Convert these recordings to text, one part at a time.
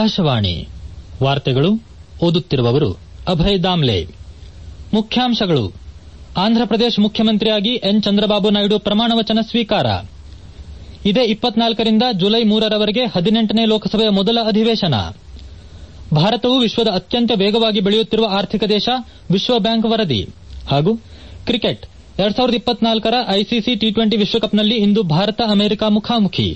ಆಕಾಶವಾಣಿ ವಾರ್ತೆಗಳು ಓದುತ್ತಿರುವವರು ಅಭಯ್ ದಾಮ್ಲೆ ಮುಖ್ಯಾಂಶಗಳು ಆಂಧ್ರಪ್ರದೇಶ ಮುಖ್ಯಮಂತ್ರಿಯಾಗಿ ಎನ್ ಚಂದ್ರಬಾಬು ನಾಯ್ಡು ಪ್ರಮಾಣವಚನ ಸ್ವೀಕಾರ ಇದೇ ಇಪ್ಪತ್ನಾಲ್ಕರಿಂದ ಜುಲೈ ಮೂರರವರೆಗೆ ಹದಿನೆಂಟನೇ ಲೋಕಸಭೆಯ ಮೊದಲ ಅಧಿವೇಶನ ಭಾರತವು ವಿಶ್ವದ ಅತ್ಯಂತ ವೇಗವಾಗಿ ಬೆಳೆಯುತ್ತಿರುವ ಆರ್ಥಿಕ ದೇಶ ವಿಶ್ವ ಬ್ಯಾಂಕ್ ವರದಿ ಹಾಗೂ ಕ್ರಿಕೆಟ್ ಎರಡ್ ಸಾವಿರದ ಇಪ್ಪತ್ನಾಲ್ಕರ ಐಸಿಸಿ ಟಿ ಟ್ವೆಂಟಿ ವಿಶ್ವಕಪ್ನಲ್ಲಿ ಇಂದು ಭಾರತ ಅಮೆರಿಕ ಮುಖಾಮುಖಿ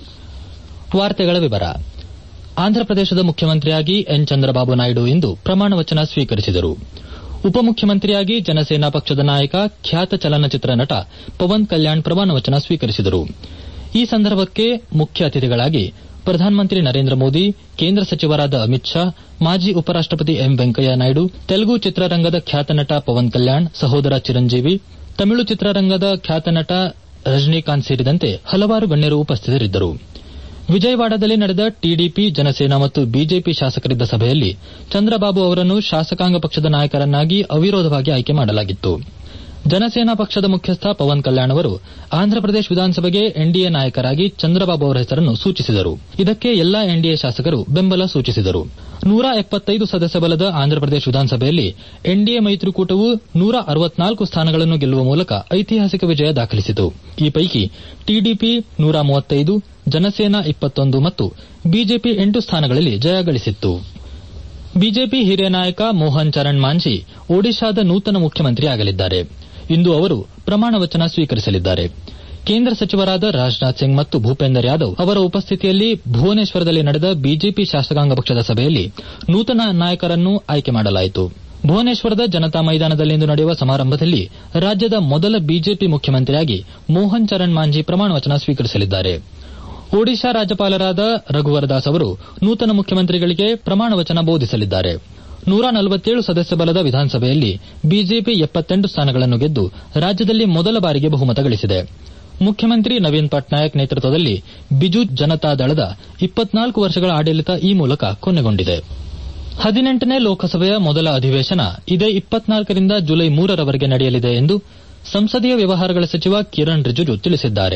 ವಾರ್ತೆಗಳ ವಿವರ ಆಂಧ್ರಪ್ರದೇಶದ ಮುಖ್ಯಮಂತ್ರಿಯಾಗಿ ಎನ್ ಚಂದ್ರಬಾಬು ನಾಯ್ಡು ಇಂದು ಪ್ರಮಾಣವಚನ ಸ್ವೀಕರಿಸಿದರು ಉಪಮುಖ್ಯಮಂತ್ರಿಯಾಗಿ ಜನಸೇನಾ ಪಕ್ಷದ ನಾಯಕ ಖ್ಯಾತ ಚಲನಚಿತ್ರ ನಟ ಪವನ್ ಕಲ್ಯಾಣ್ ಪ್ರಮಾಣವಚನ ಸ್ವೀಕರಿಸಿದರು ಈ ಸಂದರ್ಭಕ್ಕೆ ಮುಖ್ಯ ಅತಿಥಿಗಳಾಗಿ ಪ್ರಧಾನಮಂತ್ರಿ ನರೇಂದ್ರ ಮೋದಿ ಕೇಂದ್ರ ಸಚಿವರಾದ ಅಮಿತ್ ಶಾ ಮಾಜಿ ಉಪರಾಷ್ಟಪತಿ ಎಂ ವೆಂಕಯ್ಯ ನಾಯ್ಡು ತೆಲುಗು ಚಿತ್ರರಂಗದ ಖ್ಯಾತ ನಟ ಪವನ್ ಕಲ್ಯಾಣ್ ಸಹೋದರ ಚಿರಂಜೀವಿ ತಮಿಳು ಚಿತ್ರರಂಗದ ಖ್ಯಾತ ನಟ ರಜನಿಕಾಂತ್ ಸೇರಿದಂತೆ ಹಲವಾರು ಗಣ್ಯರು ಉಪಸ್ಥಿತರಿದ್ದರು ವಿಜಯವಾಡದಲ್ಲಿ ನಡೆದ ಟಿಡಿಪಿ ಜನಸೇನಾ ಮತ್ತು ಬಿಜೆಪಿ ಶಾಸಕರಿದ್ದ ಸಭೆಯಲ್ಲಿ ಚಂದ್ರಬಾಬು ಅವರನ್ನು ಶಾಸಕಾಂಗ ಪಕ್ಷದ ನಾಯಕರನ್ನಾಗಿ ಅವಿರೋಧವಾಗಿ ಆಯ್ಕೆ ಮಾಡಲಾಗಿತ್ತು ಜನಸೇನಾ ಪಕ್ಷದ ಮುಖ್ಯಸ್ಥ ಪವನ್ ಕಲ್ಯಾಣ್ ಅವರು ಆಂಧ್ರಪ್ರದೇಶ ವಿಧಾನಸಭೆಗೆ ಎನ್ಡಿಎ ನಾಯಕರಾಗಿ ಚಂದ್ರಬಾಬು ಅವರ ಹೆಸರನ್ನು ಸೂಚಿಸಿದರು ಇದಕ್ಕೆ ಎಲ್ಲಾ ಎನ್ಡಿಎ ಶಾಸಕರು ಬೆಂಬಲ ಸೂಚಿಸಿದರು ನೂರ ಎಪ್ಪತ್ತೈದು ಸದಸ್ಯ ಬಲದ ಆಂಧ್ರಪ್ರದೇಶ ವಿಧಾನಸಭೆಯಲ್ಲಿ ಎನ್ಡಿಎ ಮೈತ್ರಿಕೂಟವು ನೂರ ಅರವತ್ನಾಲ್ಕು ಸ್ಥಾನಗಳನ್ನು ಗೆಲ್ಲುವ ಮೂಲಕ ಐತಿಹಾಸಿಕ ವಿಜಯ ದಾಖಲಿಸಿತು ಈ ಪೈಕಿ ಟಿಡಿಪಿ ನೂರ ಮೂವತ್ತೈದು ಜನಸೇನಾ ಇಪ್ಪತ್ತೊಂದು ಮತ್ತು ಬಿಜೆಪಿ ಎಂಟು ಸ್ಥಾನಗಳಲ್ಲಿ ಜಯ ಗಳಿಸಿತ್ತು ಬಿಜೆಪಿ ಹಿರಿಯ ನಾಯಕ ಮೋಹನ್ ಚರಣ್ ಮಾಂಝಿ ಒಡಿಶಾದ ನೂತನ ಮುಖ್ಯಮಂತ್ರಿಯಾಗಲಿದ್ದಾರೆ ಇಂದು ಅವರು ಪ್ರಮಾಣವಚನ ಸ್ವೀಕರಿಸಲಿದ್ದಾರೆ ಕೇಂದ್ರ ಸಚಿವರಾದ ರಾಜನಾಥ್ ಸಿಂಗ್ ಮತ್ತು ಭೂಪೇಂದರ್ ಯಾದವ್ ಅವರ ಉಪಸ್ಥಿತಿಯಲ್ಲಿ ಭುವನೇಶ್ವರದಲ್ಲಿ ನಡೆದ ಬಿಜೆಪಿ ಶಾಸಕಾಂಗ ಪಕ್ಷದ ಸಭೆಯಲ್ಲಿ ನೂತನ ನಾಯಕರನ್ನು ಆಯ್ಕೆ ಮಾಡಲಾಯಿತು ಭುವನೇಶ್ವರದ ಜನತಾ ಮೈದಾನದಲ್ಲಿಂದು ನಡೆಯುವ ಸಮಾರಂಭದಲ್ಲಿ ರಾಜ್ಯದ ಮೊದಲ ಬಿಜೆಪಿ ಮುಖ್ಯಮಂತ್ರಿಯಾಗಿ ಮೋಹನ್ ಚರಣ್ ಮಾಂಝಿ ಪ್ರಮಾಣವಚನ ಸ್ವೀಕರಿಸಲಿದ್ದಾರೆ ಒಡಿಶಾ ರಾಜ್ಯಪಾಲರಾದ ರಘುವರ್ ದಾಸ್ ಅವರು ನೂತನ ಮುಖ್ಯಮಂತ್ರಿಗಳಿಗೆ ಪ್ರಮಾಣವಚನ ಬೋಧಿಸಲಿದ್ದಾರೆ ನೂರ ನಲವತ್ತೇಳು ಸದಸ್ಯ ಬಲದ ವಿಧಾನಸಭೆಯಲ್ಲಿ ಬಿಜೆಪಿ ಎಪ್ಪತ್ತೆಂಟು ಸ್ಥಾನಗಳನ್ನು ಗೆದ್ದು ರಾಜ್ಯದಲ್ಲಿ ಮೊದಲ ಬಾರಿಗೆ ಬಹುಮತ ಗಳಿಸಿದೆ ಮುಖ್ಯಮಂತ್ರಿ ನವೀನ್ ಪಟ್ನಾಯಕ್ ನೇತೃತ್ವದಲ್ಲಿ ಬಿಜು ಜನತಾದಳದ ಇಪ್ಪತ್ನಾಲ್ಕು ವರ್ಷಗಳ ಆಡಳಿತ ಈ ಮೂಲಕ ಕೊನೆಗೊಂಡಿದೆ ಹದಿನೆಂಟನೇ ಲೋಕಸಭೆಯ ಮೊದಲ ಅಧಿವೇಶನ ಇದೇ ಇಪ್ಪತ್ನಾಲ್ಕರಿಂದ ಜುಲೈ ಮೂರರವರೆಗೆ ನಡೆಯಲಿದೆ ಎಂದು ಸಂಸದೀಯ ವ್ಯವಹಾರಗಳ ಸಚಿವ ಕಿರಣ್ ರಿಜಿಜು ತಿಳಿಸಿದ್ದಾರೆ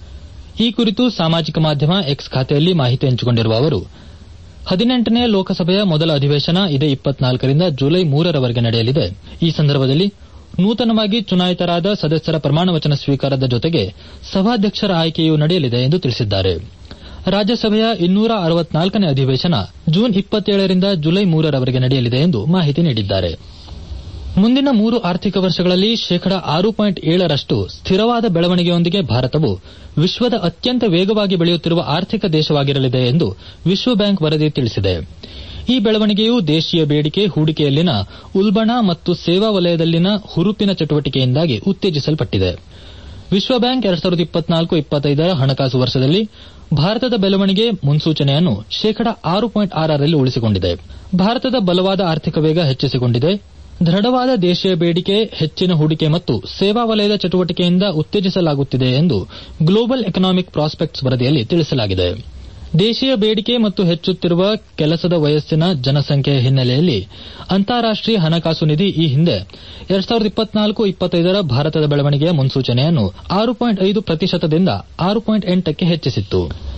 ಈ ಕುರಿತು ಸಾಮಾಜಿಕ ಮಾಧ್ಯಮ ಎಕ್ಸ್ ಖಾತೆಯಲ್ಲಿ ಮಾಹಿತಿ ಹಂಚಿಕೊಂಡಿರುವ ಅವರು ಹದಿನೆಂಟನೇ ಲೋಕಸಭೆಯ ಮೊದಲ ಅಧಿವೇಶನ ಇದೇ ಇಪ್ಪತ್ನಾಲ್ಕರಿಂದ ಜುಲೈ ಮೂರರವರೆಗೆ ನಡೆಯಲಿದೆ ಈ ಸಂದರ್ಭದಲ್ಲಿ ನೂತನವಾಗಿ ಚುನಾಯಿತರಾದ ಸದಸ್ಯರ ಪ್ರಮಾಣವಚನ ಸ್ವೀಕಾರದ ಜೊತೆಗೆ ಸಭಾಧ್ಯಕ್ಷರ ಆಯ್ಕೆಯೂ ನಡೆಯಲಿದೆ ಎಂದು ತಿಳಿಸಿದ್ದಾರೆ ರಾಜ್ಯಸಭೆಯ ಇನ್ನೂರ ಅರವತ್ನಾಲ್ಕನೇ ಅಧಿವೇಶನ ಜೂನ್ ಇಪ್ಪತ್ತೇಳರಿಂದ ಜುಲೈ ಮೂರರವರೆಗೆ ನಡೆಯಲಿದೆ ಎಂದು ಮಾಹಿತಿ ನೀಡಿದ್ದಾರೆ ಮುಂದಿನ ಮೂರು ಆರ್ಥಿಕ ವರ್ಷಗಳಲ್ಲಿ ಶೇಕಡ ಆರು ಪಾಯಿಂಟ್ ಏಳರಷ್ಟು ಸ್ಥಿರವಾದ ಬೆಳವಣಿಗೆಯೊಂದಿಗೆ ಭಾರತವು ವಿಶ್ವದ ಅತ್ಯಂತ ವೇಗವಾಗಿ ಬೆಳೆಯುತ್ತಿರುವ ಆರ್ಥಿಕ ದೇಶವಾಗಿರಲಿದೆ ಎಂದು ವಿಶ್ವ ಬ್ಯಾಂಕ್ ವರದಿ ತಿಳಿಸಿದೆ ಈ ಬೆಳವಣಿಗೆಯು ದೇಶೀಯ ಬೇಡಿಕೆ ಹೂಡಿಕೆಯಲ್ಲಿನ ಉಲ್ಬಣ ಮತ್ತು ಸೇವಾ ವಲಯದಲ್ಲಿನ ಹುರುಪಿನ ಚಟುವಟಿಕೆಯಿಂದಾಗಿ ಉತ್ತೇಜಿಸಲ್ಪಟ್ಟಿದೆ ವಿಶ್ವ ಬ್ಯಾಂಕ್ ಎರಡ್ ಸಾವಿರದ ಇಪ್ಪತ್ನಾಲ್ಕು ಇಪ್ಪತ್ತೈದರ ಹಣಕಾಸು ವರ್ಷದಲ್ಲಿ ಭಾರತದ ಬೆಳವಣಿಗೆ ಮುನ್ಸೂಚನೆಯನ್ನು ಶೇಕಡ ಆರು ಪಾಯಿಂಟ್ ಆರರಲ್ಲಿ ಉಳಿಸಿಕೊಂಡಿದೆ ಭಾರತದ ಬಲವಾದ ಆರ್ಥಿಕ ವೇಗ ಹೆಚ್ಚಿಸಿಕೊಂಡಿದೆ ದೃಢವಾದ ದೇಶೀಯ ಬೇಡಿಕೆ ಹೆಚ್ಚಿನ ಹೂಡಿಕೆ ಮತ್ತು ಸೇವಾ ವಲಯದ ಚಟುವಟಿಕೆಯಿಂದ ಉತ್ತೇಜಿಸಲಾಗುತ್ತಿದೆ ಎಂದು ಗ್ಲೋಬಲ್ ಎಕನಾಮಿಕ್ ಪ್ರಾಸ್ಪೆಕ್ಟ್ಸ್ ವರದಿಯಲ್ಲಿ ತಿಳಿಸಲಾಗಿದೆ ದೇಶೀಯ ಬೇಡಿಕೆ ಮತ್ತು ಹೆಚ್ಚುತ್ತಿರುವ ಕೆಲಸದ ವಯಸ್ಸಿನ ಜನಸಂಖ್ಯೆಯ ಹಿನ್ನೆಲೆಯಲ್ಲಿ ಅಂತಾರಾಷ್ಟೀಯ ಹಣಕಾಸು ನಿಧಿ ಈ ಹಿಂದೆ ಎರಡ್ ಸಾವಿರದ ಇಪ್ಪತ್ನಾಲ್ಕು ಇಪ್ಪತ್ತೈದರ ಭಾರತದ ಬೆಳವಣಿಗೆಯ ಮುನ್ಸೂಚನೆಯನ್ನು ಆರು ಪಾಯಿಂಟ್ ಐದು ಪ್ರತಿಶತದಿಂದ ಆರು ಪಾಯಿಂಟ್ ಎಂಟಕ್ಕೆ ಹೆಚ್ಚಿಸಿತ್ತು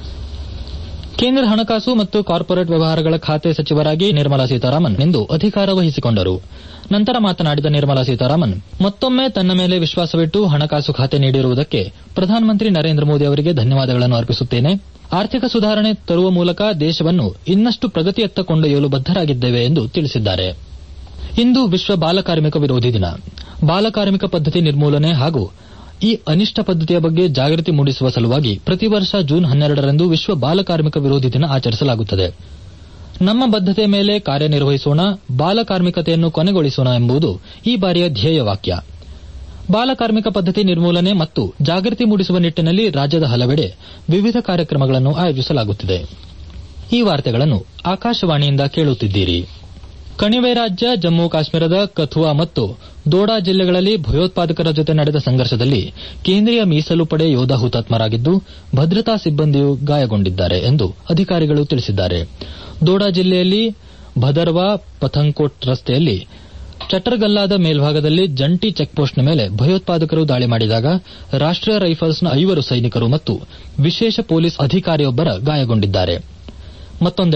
ಕೇಂದ್ರ ಹಣಕಾಸು ಮತ್ತು ಕಾರ್ಪೊರೇಟ್ ವ್ಯವಹಾರಗಳ ಖಾತೆ ಸಚಿವರಾಗಿ ನಿರ್ಮಲಾ ಸೀತಾರಾಮನ್ ಇಂದು ಅಧಿಕಾರ ವಹಿಸಿಕೊಂಡರು ನಂತರ ಮಾತನಾಡಿದ ನಿರ್ಮಲಾ ಸೀತಾರಾಮನ್ ಮತ್ತೊಮ್ಮೆ ತನ್ನ ಮೇಲೆ ವಿಶ್ವಾಸವಿಟ್ಟು ಹಣಕಾಸು ಖಾತೆ ನೀಡಿರುವುದಕ್ಕೆ ಪ್ರಧಾನಮಂತ್ರಿ ನರೇಂದ್ರ ಮೋದಿ ಅವರಿಗೆ ಧನ್ಯವಾದಗಳನ್ನು ಅರ್ಪಿಸುತ್ತೇನೆ ಆರ್ಥಿಕ ಸುಧಾರಣೆ ತರುವ ಮೂಲಕ ದೇಶವನ್ನು ಇನ್ನಷ್ಟು ಪ್ರಗತಿಯತ್ತ ಕೊಂಡೊಯ್ಯಲು ಬದ್ದರಾಗಿದ್ದೇವೆ ಎಂದು ತಿಳಿಸಿದ್ದಾರೆ ಇಂದು ವಿಶ್ವ ಬಾಲಕಾರ್ಮಿಕ ವಿರೋಧಿ ದಿನ ಬಾಲಕಾರ್ಮಿಕ ಪದ್ದತಿ ನಿರ್ಮೂಲನೆ ಹಾಗೂ ಈ ಅನಿಷ್ಟ ಪದ್ದತಿಯ ಬಗ್ಗೆ ಜಾಗೃತಿ ಮೂಡಿಸುವ ಸಲುವಾಗಿ ಪ್ರತಿ ವರ್ಷ ಜೂನ್ ಹನ್ನೆರಡರಂದು ವಿಶ್ವ ಬಾಲಕಾರ್ಮಿಕ ವಿರೋಧಿ ದಿನ ಆಚರಿಸಲಾಗುತ್ತದೆ ನಮ್ಮ ಬದ್ದತೆ ಮೇಲೆ ಕಾರ್ಯನಿರ್ವಹಿಸೋಣ ಬಾಲಕಾರ್ಮಿಕತೆಯನ್ನು ಕೊನೆಗೊಳಿಸೋಣ ಎಂಬುದು ಈ ಬಾರಿಯ ಧ್ಯೇಯವಾಕ್ಯ ಬಾಲಕಾರ್ಮಿಕ ಪದ್ದತಿ ನಿರ್ಮೂಲನೆ ಮತ್ತು ಜಾಗೃತಿ ಮೂಡಿಸುವ ನಿಟ್ಟಿನಲ್ಲಿ ರಾಜ್ಯದ ಹಲವೆಡೆ ವಿವಿಧ ಕಾರ್ಯಕ್ರಮಗಳನ್ನು ಆಯೋಜಿಸಲಾಗುತ್ತಿದೆ ಈ ವಾರ್ತೆಗಳನ್ನು ಆಕಾಶವಾಣಿಯಿಂದ ಕೇಳುತ್ತಿದ್ದೀರಿ ಕಣಿವೆ ರಾಜ್ಯ ಜಮ್ಮು ಕಾಶ್ಮೀರದ ಕಥುವಾ ಮತ್ತು ದೋಡಾ ಜಿಲ್ಲೆಗಳಲ್ಲಿ ಭಯೋತ್ಪಾದಕರ ಜೊತೆ ನಡೆದ ಸಂಘರ್ಷದಲ್ಲಿ ಕೇಂದ್ರೀಯ ಮೀಸಲು ಪಡೆ ಯೋಧ ಹುತಾತ್ಮರಾಗಿದ್ದು ಭದ್ರತಾ ಸಿಬ್ಬಂದಿಯೂ ಗಾಯಗೊಂಡಿದ್ದಾರೆ ಎಂದು ಅಧಿಕಾರಿಗಳು ತಿಳಿಸಿದ್ದಾರೆ ದೋಡಾ ಜಿಲ್ಲೆಯಲ್ಲಿ ಭದರ್ವಾ ಪಥಂಕೋಟ್ ರಸ್ತೆಯಲ್ಲಿ ಚಟರ್ಗಲ್ಲಾದ ಮೇಲ್ಭಾಗದಲ್ಲಿ ಜಂಟಿ ಚೆಕ್ಪೋಸ್ಟ್ನ ಮೇಲೆ ಭಯೋತ್ಪಾದಕರು ದಾಳಿ ಮಾಡಿದಾಗ ರಾಷ್ಟೀಯ ರೈಫಲ್ಸ್ನ ಐವರು ಸೈನಿಕರು ಮತ್ತು ವಿಶೇಷ ಪೊಲೀಸ್ ಅಧಿಕಾರಿಯೊಬ್ಬರ ಗಾಯಗೊಂಡಿದ್ದಾರೆ ಮತ್ತೊಂದೆಡೆ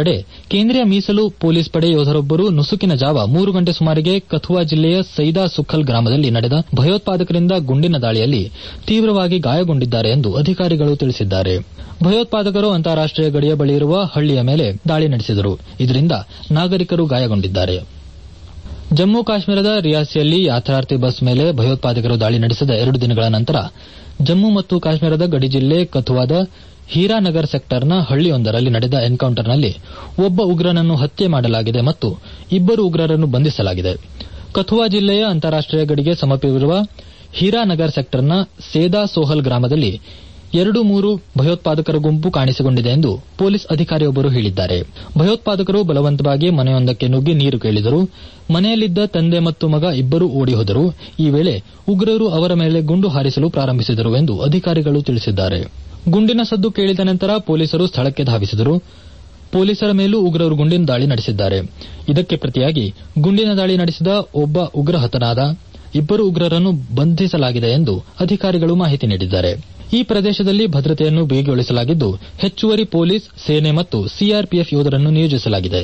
ಕೇಂದ್ರೀಯ ಮೀಸಲು ಪೊಲೀಸ್ ಪಡೆ ಯೋಧರೊಬ್ಬರು ನುಸುಕಿನ ಜಾವ ಮೂರು ಗಂಟೆ ಸುಮಾರಿಗೆ ಕಥುವಾ ಜಿಲ್ಲೆಯ ಸೈದಾ ಸುಖಲ್ ಗ್ರಾಮದಲ್ಲಿ ನಡೆದ ಭಯೋತ್ಪಾದಕರಿಂದ ಗುಂಡಿನ ದಾಳಿಯಲ್ಲಿ ತೀವ್ರವಾಗಿ ಗಾಯಗೊಂಡಿದ್ದಾರೆ ಎಂದು ಅಧಿಕಾರಿಗಳು ತಿಳಿಸಿದ್ದಾರೆ ಭಯೋತ್ಪಾದಕರು ಅಂತಾರಾಷ್ಟೀಯ ಗಡಿಯ ಬಳಿ ಇರುವ ಹಳ್ಳಿಯ ಮೇಲೆ ದಾಳಿ ನಡೆಸಿದರು ಇದರಿಂದ ನಾಗರಿಕರು ಗಾಯಗೊಂಡಿದ್ದಾರೆ ಜಮ್ಮು ಕಾಶ್ಮೀರದ ರಿಯಾಸಿಯಲ್ಲಿ ಯಾತ್ರಾರ್ಥಿ ಬಸ್ ಮೇಲೆ ಭಯೋತ್ಪಾದಕರು ದಾಳಿ ನಡೆಸಿದ ಎರಡು ದಿನಗಳ ನಂತರ ಜಮ್ಮು ಮತ್ತು ಕಾಶ್ಮೀರದ ಗಡಿ ಜಿಲ್ಲೆ ಕಥುವಾದ ಹೀರಾನಗರ್ ಸೆಕ್ಟರ್ನ ಹಳ್ಳಿಯೊಂದರಲ್ಲಿ ನಡೆದ ಎನ್ಕೌಂಟರ್ನಲ್ಲಿ ಒಬ್ಬ ಉಗ್ರನನ್ನು ಹತ್ಯೆ ಮಾಡಲಾಗಿದೆ ಮತ್ತು ಇಬ್ಬರು ಉಗ್ರರನ್ನು ಬಂಧಿಸಲಾಗಿದೆ ಕಥುವಾ ಜಿಲ್ಲೆಯ ಅಂತಾರಾಷ್ಟೀಯ ಗಡಿಗೆ ಸಮೀಪವಿರುವ ಹೀರಾನಗರ್ ಸೆಕ್ಟರ್ನ ಸೇದಾ ಸೋಹಲ್ ಗ್ರಾಮದಲ್ಲಿ ಎರಡು ಮೂರು ಭಯೋತ್ಪಾದಕರ ಗುಂಪು ಕಾಣಿಸಿಕೊಂಡಿದೆ ಎಂದು ಪೊಲೀಸ್ ಅಧಿಕಾರಿಯೊಬ್ಬರು ಹೇಳಿದ್ದಾರೆ ಭಯೋತ್ಪಾದಕರು ಬಲವಂತವಾಗಿ ಮನೆಯೊಂದಕ್ಕೆ ನುಗ್ಗಿ ನೀರು ಕೇಳಿದರು ಮನೆಯಲ್ಲಿದ್ದ ತಂದೆ ಮತ್ತು ಮಗ ಇಬ್ಬರೂ ಓಡಿ ಹೋದರು ಈ ವೇಳೆ ಉಗ್ರರು ಅವರ ಮೇಲೆ ಗುಂಡು ಹಾರಿಸಲು ಪ್ರಾರಂಭಿಸಿದರು ಎಂದು ಅಧಿಕಾರಿಗಳು ತಿಳಿಸಿದ್ದಾರೆ ಗುಂಡಿನ ಸದ್ದು ಕೇಳಿದ ನಂತರ ಪೊಲೀಸರು ಸ್ಥಳಕ್ಕೆ ಧಾವಿಸಿದರು ಪೊಲೀಸರ ಮೇಲೂ ಉಗ್ರರು ಗುಂಡಿನ ದಾಳಿ ನಡೆಸಿದ್ದಾರೆ ಇದಕ್ಕೆ ಪ್ರತಿಯಾಗಿ ಗುಂಡಿನ ದಾಳಿ ನಡೆಸಿದ ಒಬ್ಬ ಉಗ್ರ ಹತನಾದ ಇಬ್ಬರು ಉಗ್ರರನ್ನು ಬಂಧಿಸಲಾಗಿದೆ ಎಂದು ಅಧಿಕಾರಿಗಳು ಮಾಹಿತಿ ನೀಡಿದ್ದಾರೆ ಈ ಪ್ರದೇಶದಲ್ಲಿ ಭದ್ರತೆಯನ್ನು ಬಿಗಿಗೊಳಿಸಲಾಗಿದ್ದು ಹೆಚ್ಚುವರಿ ಪೊಲೀಸ್ ಸೇನೆ ಮತ್ತು ಸಿಆರ್ಪಿಎಫ್ ಯೋಧರನ್ನು ನಿಯೋಜಿಸಲಾಗಿದೆ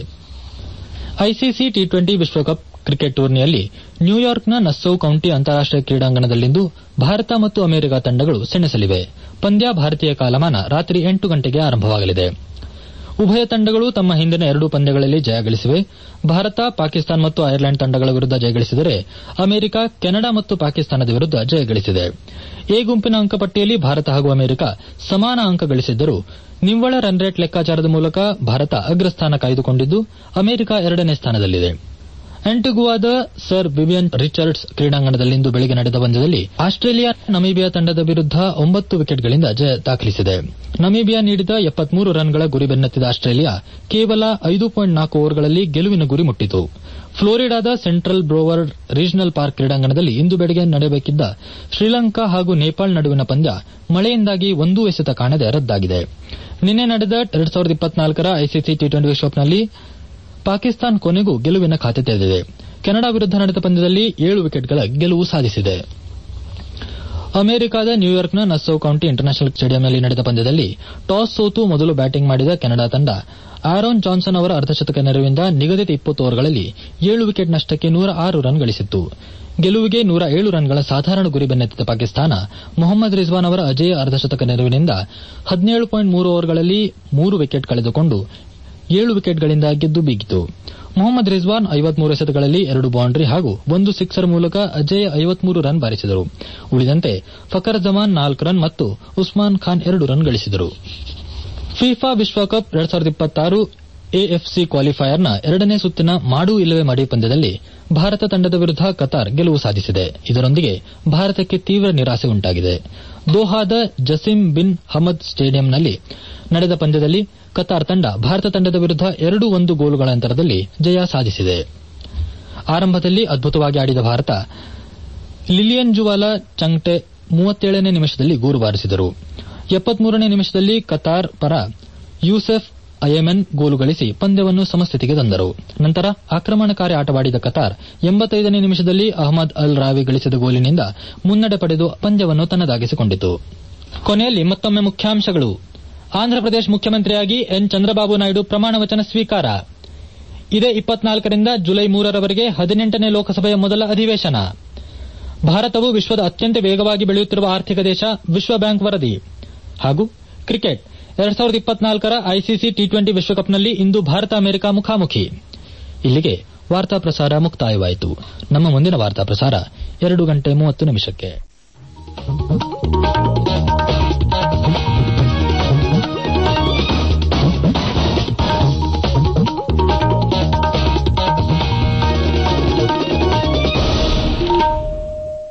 ಐಸಿಸಿ ಟಿ ಟ್ವೆಂಟಿ ವಿಶ್ವಕಪ್ ಕ್ರಿಕೆಟ್ ಟೂರ್ನಿಯಲ್ಲಿ ನ್ಯೂಯಾರ್ಕ್ನ ನಸ್ಸೌ ಕೌಂಟಿ ಅಂತಾರಾಷ್ಟೀಯ ಕ್ರೀಡಾಂಗಣದಲ್ಲಿಂದು ಭಾರತ ಮತ್ತು ಅಮೆರಿಕ ತಂಡಗಳು ಸೆಣಸಲಿವೆ ಪಂದ್ಯ ಭಾರತೀಯ ಕಾಲಮಾನ ರಾತ್ರಿ ಎಂಟು ಗಂಟೆಗೆ ಆರಂಭವಾಗಲಿದೆ ಉಭಯ ತಂಡಗಳು ತಮ್ಮ ಹಿಂದಿನ ಎರಡು ಪಂದ್ಯಗಳಲ್ಲಿ ಜಯಗಳಿಸಿವೆ ಭಾರತ ಪಾಕಿಸ್ತಾನ ಮತ್ತು ಐರ್ಲೆಂಡ್ ತಂಡಗಳ ವಿರುದ್ದ ಜಯಗಳಿಸಿದರೆ ಅಮೆರಿಕ ಕೆನಡಾ ಮತ್ತು ಪಾಕಿಸ್ತಾನದ ವಿರುದ್ದ ಜಯಗಳಿಸಿದೆ ಎ ಗುಂಪಿನ ಅಂಕಪಟ್ಟಿಯಲ್ಲಿ ಭಾರತ ಹಾಗೂ ಅಮೆರಿಕ ಸಮಾನ ಅಂಕ ಗಳಿಸಿದ್ದರೂ ನಿವ್ವಳ ರನ್ ರೇಟ್ ಲೆಕ್ಕಾಚಾರದ ಮೂಲಕ ಭಾರತ ಅಗ್ರಸ್ಥಾನ ಕಾಯ್ದುಕೊಂಡಿದ್ದು ಅಮೆರಿಕ ಎರಡನೇ ಸ್ಥಾನದಲ್ಲಿದೆ ಆಂಟಿಗುವಾದ ಸರ್ ವಿವಿಯನ್ ರಿಚರ್ಡ್ಸ್ ಕ್ರೀಡಾಂಗಣದಲ್ಲಿಂದು ಬೆಳಗ್ಗೆ ನಡೆದ ಪಂದ್ಯದಲ್ಲಿ ಆಸ್ಟ್ರೇಲಿಯಾ ನಮೀಬಿಯಾ ತಂಡದ ವಿರುದ್ದ ಒಂಬತ್ತು ವಿಕೆಟ್ಗಳಿಂದ ಜಯ ದಾಖಲಿಸಿದೆ ನಮೀಬಿಯಾ ನೀಡಿದ ಎಪ್ಪತ್ಮೂರು ರನ್ಗಳ ಗುರಿ ಬೆನ್ನತ್ತಿದ ಆಸ್ಟ್ರೇಲಿಯಾ ಕೇವಲ ಐದು ಪಾಯಿಂಟ್ ನಾಲ್ಕು ಓವರ್ಗಳಲ್ಲಿ ಗೆಲುವಿನ ಗುರಿ ಮುಟ್ಟಿತು ಫ್ಲೋರಿಡಾದ ಸೆಂಟ್ರಲ್ ಬ್ರೋವರ್ಡ್ ರೀಜನಲ್ ಪಾರ್ಕ್ ಕ್ರೀಡಾಂಗಣದಲ್ಲಿ ಇಂದು ಬೆಳಗ್ಗೆ ನಡೆಯಬೇಕಿದ್ದ ಶ್ರೀಲಂಕಾ ಹಾಗೂ ನೇಪಾಳ ನಡುವಿನ ಪಂದ್ಯ ಮಳೆಯಿಂದಾಗಿ ಒಂದೂ ಎಸೆತ ಕಾಣದೆ ರದ್ದಾಗಿದೆ ನಿನ್ನೆ ನಡೆದ ಎರಡ್ ಸಾವಿರದ ಇಪ್ಪತ್ನಾಲ್ಕರ ಐಸಿಸಿ ಟಿ ಟ್ವೆಂಟಿ ವಿಶ್ವಕಪ್ನಲ್ಲಿ ಪಾಕಿಸ್ತಾನ ಕೊನೆಗೂ ಗೆಲುವಿನ ಖಾತೆ ತೆರೆದಿದೆ ಕೆನಡಾ ವಿರುದ್ದ ನಡೆದ ಪಂದ್ಯದಲ್ಲಿ ಏಳು ವಿಕೆಟ್ಗಳ ಗೆಲುವು ಸಾಧಿಸಿದೆ ಅಮೆರಿಕದ ನ್ಯೂಯಾರ್ಕ್ನ ನಸ್ಸೌ ಕೌಂಟಿ ಇಂಟರ್ನ್ಯಾಷನಲ್ ಸ್ಟೇಡಿಯಂನಲ್ಲಿ ನಡೆದ ಪಂದ್ಯದಲ್ಲಿ ಟಾಸ್ ಸೋತು ಮೊದಲು ಬ್ಯಾಟಿಂಗ್ ಮಾಡಿದ ಕೆನಡಾ ತಂಡ ಆರೋನ್ ಜಾನ್ಸನ್ ಅವರ ಅರ್ಧಶತಕ ನೆರವಿನಿಂದ ನಿಗದಿತ ಇಪ್ಪತ್ತು ಓವರ್ಗಳಲ್ಲಿ ಏಳು ವಿಕೆಟ್ ನಷ್ಟಕ್ಕೆ ನೂರ ಆರು ರನ್ ಗಳಿಸಿತ್ತು ಗೆಲುವಿಗೆ ನೂರ ಏಳು ರನ್ಗಳ ಸಾಧಾರಣ ಗುರಿ ಬೆನ್ನತ್ತಿದ ಪಾಕಿಸ್ತಾನ ಮೊಹಮ್ಮದ್ ರಿಜ್ವಾನ್ ಅವರ ಅಜೇಯ ಅರ್ಧಶತಕ ನೆರವಿನಿಂದ ಹದಿನೇಳು ಪಾಯಿಂಟ್ ಮೂರು ಓವರ್ಗಳಲ್ಲಿ ಮೂರು ವಿಕೆಟ್ ಕಳೆದುಕೊಂಡು ಏಳು ವಿಕೆಟ್ಗಳಿಂದ ಗೆದ್ದು ಬೀಗಿತು ಮೊಹಮ್ಮದ್ ರಿಜ್ವಾನ್ ಐವತ್ಮೂರು ಎಸೆತಗಳಲ್ಲಿ ಎರಡು ಬೌಂಡರಿ ಹಾಗೂ ಒಂದು ಸಿಕ್ಸರ್ ಮೂಲಕ ಅಜೇಯ ಐವತ್ಮೂರು ರನ್ ಬಾರಿಸಿದರು ಉಳಿದಂತೆ ಫಕರ್ ಜಮಾನ್ ನಾಲ್ಕು ರನ್ ಮತ್ತು ಉಸ್ಮಾನ್ ಖಾನ್ ಎರಡು ರನ್ ಗಳಿಸಿದರು ಫಿಫಾ ವಿಶ್ವಕಪ್ ಎರಡ್ ಸಾವಿರದ ಇಪ್ಪತ್ತಾರು ಎಎಫ್ಸಿ ಕ್ವಾಲಿಫೈಯರ್ನ ಎರಡನೇ ಸುತ್ತಿನ ಮಾಡು ಇಲ್ಲವೇ ಮಡಿ ಪಂದ್ಯದಲ್ಲಿ ಭಾರತ ತಂಡದ ವಿರುದ್ದ ಕತಾರ್ ಗೆಲುವು ಸಾಧಿಸಿದೆ ಇದರೊಂದಿಗೆ ಭಾರತಕ್ಕೆ ತೀವ್ರ ನಿರಾಸೆ ಉಂಟಾಗಿದೆ ದೋಹಾದ ಜಸಿಂ ಬಿನ್ ಹಮದ್ ಸ್ಟೇಡಿಯಂನಲ್ಲಿ ನಡೆದ ಪಂದ್ಯದಲ್ಲಿ ಕತಾರ್ ತಂಡ ಭಾರತ ತಂಡದ ವಿರುದ್ದ ಎರಡು ಒಂದು ಗೋಲುಗಳ ಅಂತರದಲ್ಲಿ ಜಯ ಸಾಧಿಸಿದೆ ಆರಂಭದಲ್ಲಿ ಅದ್ಭುತವಾಗಿ ಆಡಿದ ಭಾರತ ಲಿಲಿಯನ್ ಜುವಾಲಾ ಚಂಗ್ಟೆ ಮೂವತ್ತೇಳನೇ ನಿಮಿಷದಲ್ಲಿ ಗೋಲು ಬಾರಿಸಿದರು ಎಪ್ಪತ್ಮೂರನೇ ನಿಮಿಷದಲ್ಲಿ ಕತಾರ್ ಪರ ಯೂಸೆಫ್ ಅಯೆಮೆನ್ ಗೋಲು ಗಳಿಸಿ ಪಂದ್ಯವನ್ನು ಸಮಸ್ಥಿತಿಗೆ ತಂದರು ನಂತರ ಆಕ್ರಮಣಕಾರಿ ಆಟವಾಡಿದ ಕತಾರ್ ಎಂಬತ್ತೈದನೇ ನಿಮಿಷದಲ್ಲಿ ಅಹಮದ್ ಅಲ್ ರಾವಿ ಗಳಿಸಿದ ಗೋಲಿನಿಂದ ಮುನ್ನಡೆ ಪಡೆದು ಪಂದ್ಯವನ್ನು ತನ್ನದಾಗಿಸಿಕೊಂಡಿತು ಕೊನೆಯಲ್ಲಿ ಮತ್ತೊಮ್ಮೆ ಮುಖ್ಯಾಂಶಗಳು ಆಂಧ್ರಪ್ರದೇಶ ಮುಖ್ಯಮಂತ್ರಿಯಾಗಿ ಎನ್ ಚಂದ್ರಬಾಬು ನಾಯ್ಡು ಪ್ರಮಾಣ ವಚನ ಸ್ವೀಕಾರ ಇದೇ ಇಪ್ಪತ್ನಾಲ್ಕರಿಂದ ಜುಲೈ ಮೂರರವರೆಗೆ ಹದಿನೆಂಟನೇ ಲೋಕಸಭೆಯ ಮೊದಲ ಅಧಿವೇಶನ ಭಾರತವು ವಿಶ್ವದ ಅತ್ಯಂತ ವೇಗವಾಗಿ ಬೆಳೆಯುತ್ತಿರುವ ಆರ್ಥಿಕ ದೇಶ ವಿಶ್ವ ಬ್ಯಾಂಕ್ ವರದಿ ಹಾಗೂ ಕ್ರಿಕೆಟ್ ಎರಡ್ ಸಾವಿರದ ಇಪ್ಪತ್ನಾಲ್ಕರ ಐಸಿಸಿ ಟಿ ಟ್ವೆಂಟಿ ವಿಶ್ವಕಪ್ನಲ್ಲಿ ಇಂದು ಭಾರತ ಅಮೆರಿಕ ಮುಖಾಮುಖಿ ಇಲ್ಲಿಗೆ ವಾರ್ತಾ ಪ್ರಸಾರ ಮುಕ್ತಾಯವಾಯಿತು ನಮ್ಮ ಮುಂದಿನ ವಾರ್ತಾ ಪ್ರಸಾರ ಎರಡು ಗಂಟೆ ಮೂವತ್ತು ನಿಮಿಷಕ್ಕೆ